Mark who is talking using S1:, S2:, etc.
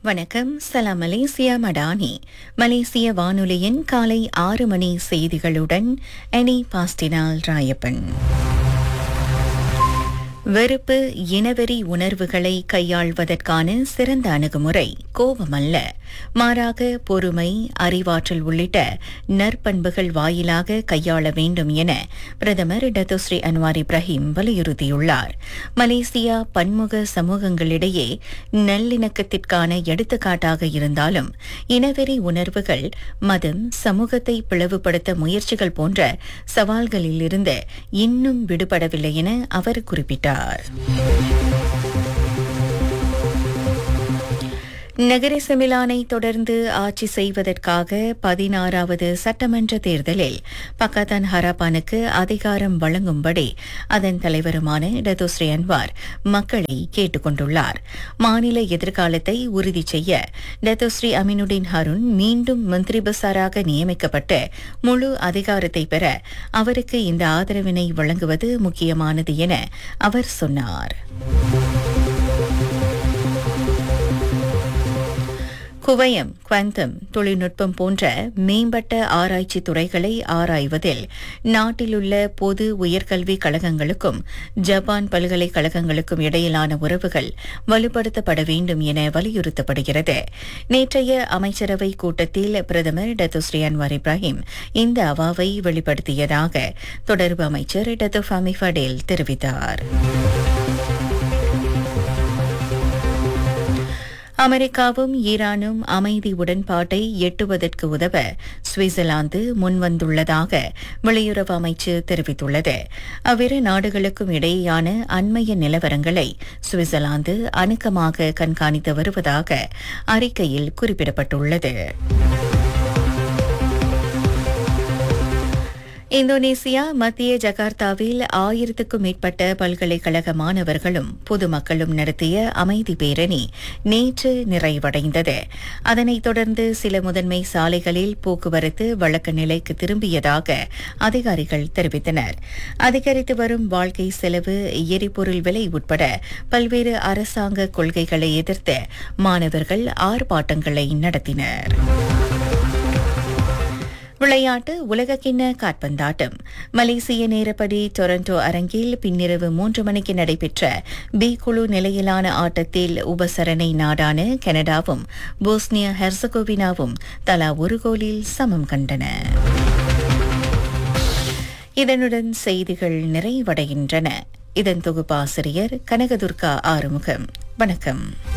S1: வணக்கம் சலாம் மலேசியா மடானி மலேசிய வானொலியின் காலை ஆறு மணி செய்திகளுடன் எனி பாஸ்டினால் ராயப்பன் வெறுப்பு இனவெறி உணர்வுகளை கையாள்வதற்கான சிறந்த அணுகுமுறை கோபமல்ல மாறாக பொறுமை அறிவாற்றல் உள்ளிட்ட நற்பண்புகள் வாயிலாக கையாள வேண்டும் என பிரதமர் டத்துஸ்ரீ அன்வார் இப்ராஹிம் வலியுறுத்தியுள்ளார் மலேசியா பன்முக சமூகங்களிடையே நல்லிணக்கத்திற்கான எடுத்துக்காட்டாக இருந்தாலும் இனவெறி உணர்வுகள் மதம் சமூகத்தை பிளவுபடுத்த முயற்சிகள் போன்ற சவால்களிலிருந்து இன்னும் விடுபடவில்லை என அவர் குறிப்பிட்டார் நகர செமிலானை தொடர்ந்து ஆட்சி செய்வதற்காக பதினாறாவது சட்டமன்ற தேர்தலில் பக்கத்தான் ஹராப்பானுக்கு அதிகாரம் வழங்கும்படி அதன் தலைவருமான டத்தோஸ்ரீ அன்வார் மக்களை கேட்டுக் கொண்டுள்ளார் மாநில எதிர்காலத்தை உறுதி செய்ய டத்தோஸ்ரீ அமினுடின் ஹருண் மீண்டும் மந்திரி பசாராக நியமிக்கப்பட்டு முழு அதிகாரத்தை பெற அவருக்கு இந்த ஆதரவினை வழங்குவது முக்கியமானது என அவர் சொன்னார் குவயம் குவாந்தம் தொழில்நுட்பம் போன்ற மேம்பட்ட ஆராய்ச்சி துறைகளை ஆராய்வதில் நாட்டிலுள்ள பொது உயர்கல்வி கழகங்களுக்கும் ஜப்பான் பல்கலைக்கழகங்களுக்கும் இடையிலான உறவுகள் வலுப்படுத்தப்பட வேண்டும் என வலியுறுத்தப்படுகிறது நேற்றைய அமைச்சரவை கூட்டத்தில் பிரதமர் டத்துஸ்ரீ அன்வார் இப்ராஹிம் இந்த அவாவை வெளிப்படுத்தியதாக தொடர்பு அமைச்சர் டத்து ஃபமி ஃபடேல் தெரிவித்தார் அமெரிக்காவும் ஈரானும் அமைதி உடன்பாட்டை எட்டுவதற்கு உதவ சுவிட்சர்லாந்து முன்வந்துள்ளதாக வெளியுறவு அமைச்சு தெரிவித்துள்ளது அவ்விரு நாடுகளுக்கும் இடையேயான அண்மைய நிலவரங்களை சுவிட்சர்லாந்து அணுக்கமாக கண்காணித்து வருவதாக அறிக்கையில் குறிப்பிடப்பட்டுள்ளது இந்தோனேசியா மத்திய ஜகார்த்தாவில் ஆயிரத்துக்கும் மேற்பட்ட பல்கலைக்கழக மாணவர்களும் பொதுமக்களும் நடத்திய அமைதி பேரணி நேற்று நிறைவடைந்தது அதனைத் தொடர்ந்து சில முதன்மை சாலைகளில் போக்குவரத்து வழக்க நிலைக்கு திரும்பியதாக அதிகாரிகள் தெரிவித்தனர் அதிகரித்து வரும் வாழ்க்கை செலவு எரிபொருள் விலை உட்பட பல்வேறு அரசாங்க கொள்கைகளை எதிர்த்து மாணவர்கள் ஆர்ப்பாட்டங்களை நடத்தினர் விளையாட்டு உலகக்கிண்ண காற்பந்தாட்டம் மலேசிய நேரப்படி டொரண்டோ அரங்கில் பின்னிரவு மூன்று மணிக்கு நடைபெற்ற பி குழு நிலையிலான ஆட்டத்தில் உபசரணை நாடான கனடாவும் போஸ்னியா ஹெர்சகோவினாவும் தலா ஒரு கோலில் சமம் கண்டன இதனுடன் செய்திகள் நிறைவடைகின்றன இதன் தொகுப்பாசிரியர் கனகதுர்கா ஆறுமுகம் வணக்கம்